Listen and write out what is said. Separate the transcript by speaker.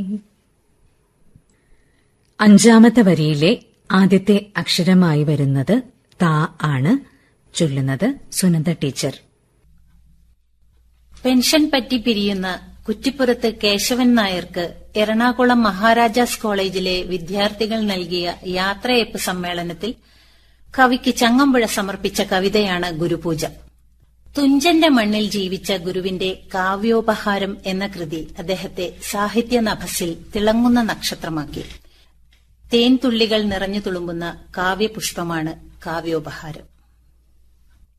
Speaker 1: അഞ്ചാമത്തെ വരിയിലെ ആദ്യത്തെ അക്ഷരമായി വരുന്നത് താ ആണ് ചൊല്ലുന്നത് സുനന്ദ ടീച്ചർ
Speaker 2: പെൻഷൻ പറ്റി പിരിയുന്ന കുറ്റിപ്പുറത്ത് കേശവൻ നായർക്ക് എറണാകുളം മഹാരാജാസ് കോളേജിലെ വിദ്യാർത്ഥികൾ നൽകിയ യാത്രയപ്പ് സമ്മേളനത്തിൽ കവിക്ക് ചങ്ങമ്പുഴ സമർപ്പിച്ച കവിതയാണ് ഗുരുപൂജ തുഞ്ചന്റെ മണ്ണിൽ ജീവിച്ച ഗുരുവിന്റെ കാവ്യോപഹാരം എന്ന കൃതി അദ്ദേഹത്തെ സാഹിത്യ നഭസിൽ തിളങ്ങുന്ന നക്ഷത്രമാക്കി തേൻതുള്ളികൾ നിറഞ്ഞു തുളുമ്പുന്ന കാവ്യപുഷ്പമാണ് കാവ്യോപഹാരം